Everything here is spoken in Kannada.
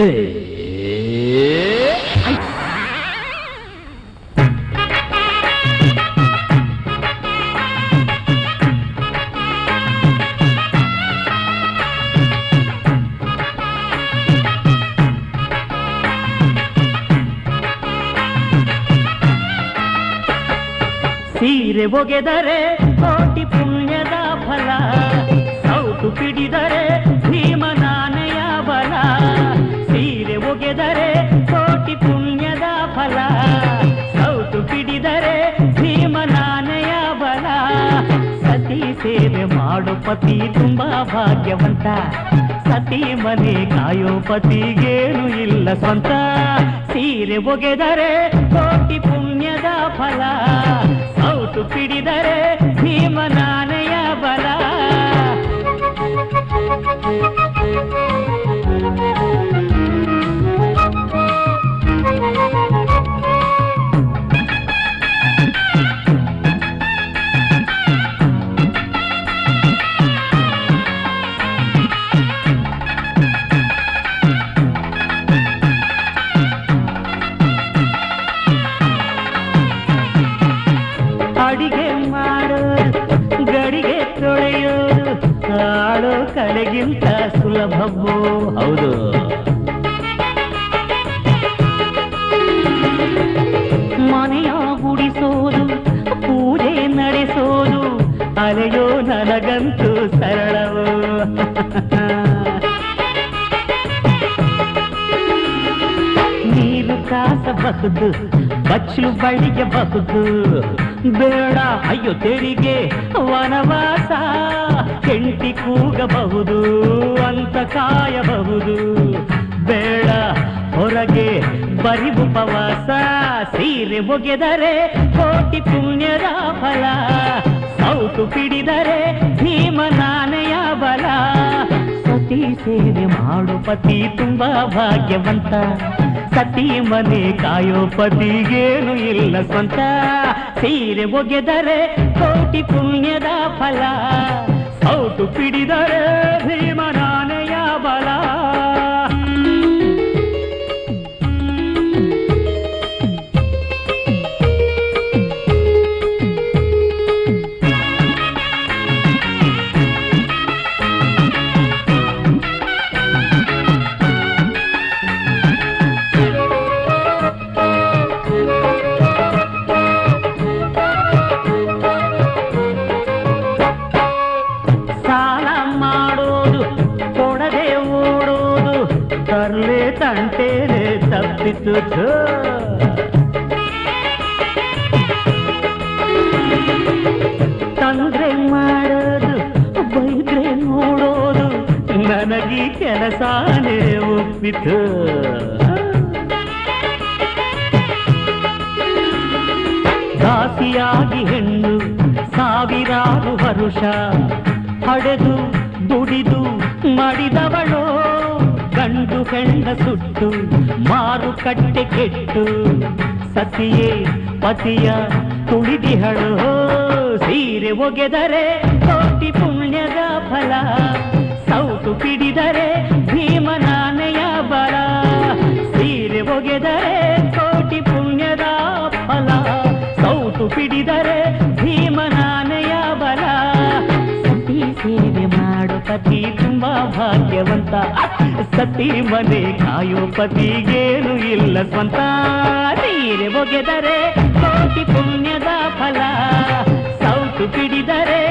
ಸೀರೆ ಒಗೆದರೆ ಕೋಟಿ ಪುಣ್ಯದ ಫಲ ಸೌಟು ಪಿಡಿದರೆ ಭೀಮನಾನೆಯ ಬಲ ಸೀರೆ ಒಗೆದರೆ ಕೋಟಿ ಪುಣ್ಯದ ಫಲ ಸೌಟು ಪಿಡಿದರೆ ಭೀಮನಾನೆಯ ಬಲ ಸತಿ ಸೇವೆ ಮಾಡೋ ಪತಿ ತುಂಬಾ ಭಾಗ್ಯವಂತ ಸತಿ ಮನೆ ಕಾಯೋ ಪತಿಗೇನು ಇಲ್ಲ ಸ್ವಂತ ಸೀರೆ ಒಗೆದರೆ ಕೋಟಿ ಪುಣ್ಯದ ಫಲ ಸೌಟು ಪಿಡಿದರೆ ಭೀಮನಾನೆಯ ಬಲ ಅಡಿಗೆ ಮಾಡೋದು ಗಡಿಗೆ ತೊಳೆಯೋದು ಆಡೋ ಕಡೆಗಿಂತ ಸುಲಭವೋ ಹೌದು ಮನೆಯ ಗುಡಿಸೋದು ಪೂಜೆ ನಡೆಸೋದು ಅಲೆಯೋ ನನಗಂತೂ ಸರಳವೋ ನೀರು ಕಾಸಬಹುದು ಬಚ್ಚಲು ಬಳಿಯಬಹುದು ಬೇಡ ಅಯ್ಯೋ ತೆರಿಗೆ ವನವಾಸ ಕೆಂಟಿ ಕೂಗಬಹುದು ಅಂತ ಕಾಯಬಹುದು ಬೇಡ ಹೊರಗೆ ಬರಿ ಉಪವಾಸ ಸೀರೆ ಮುಗೆದರೆ ಕೋಟಿ ಪುಣ್ಯದ ಫಲ ಸೌಟು ಪಿಡಿದರೆ ಭೀಮನಾನೆಯ ಬಲ ಸತಿ ಸೇವೆ ಮಾಡು ಪತಿ ತುಂಬಾ ಭಾಗ್ಯವಂತ ಸತಿ ಮನೆ ಕಾಯೋ ಪತಿಗೇನು ಇಲ್ಲ ಸ್ವಂತ ಸೀರೆ ಒಗೆದರೆ ಕೋಟಿ ಪುಣ್ಯದ ಫಲ ಸೌಟು ಪಿಡಿದರೆ ಭೀಮನಾನೆಯ ಬಲ ಸಾಲ ಮಾಡೋದು ಕೊಡದೆ ಓಡೋದು ತರ್ಲೆ ತಂಟೇನೆ ತಪ್ಪಿತು ಛೋ. ತಂದ್ರೆ ಮಾಡೋದು ಬೈದ್ರೆ ನೋಡೋದು ನನಗೀ ಕೆಲಸನೇ ಒಪ್ಪಿತು ದಾಸಿಯಾಗಿ ಹೆಣ್ಣು ಸಾವಿರಾರು ವರುಷ ಹಡೆದು ದುಡಿದು ಮಾಡಿದವಳು ಗಂಡು ಹೆಣ್ಣ ಸುಟ್ಟು ಮಾರುಕಟ್ಟೆ ಕೆಟ್ಟು ಸತಿಯೇ ಪತಿಯ ತುಳಿದಿಹಳು ಸೀರೆ ಒಗೆದರೆ ಕೋಟಿ ಪುಣ್ಯದ ಫಲ ಸೌಟು ಪಿಡಿದರೆ ಭೀಮನಾನೆಯ ಬಲ ಸೀರೆ ಒಗೆದರೆ ಕೋಟಿ ಪುಣ್ಯದ ಫಲ ಸೌಟು ಪಿಡಿದರೆ ಭೀಮನಾನೆಯ ಬಲ ಸತಿ ಸೇವೆ ಮಾಡು ಪತಿ ತುಂಬಾ ಭಾಗ್ಯವಂತ ಸತಿ ಮನೆ ಕಾಯೋ ಪತಿಗೇನು ಇಲ್ಲ ಸ್ವಂತ ಸೀರೆ ಒಗೆದರೆ ಕೋಟಿ ಪುಣ್ಯದ ಫಲ ಸೌಟು ಪಿಡಿದರೆ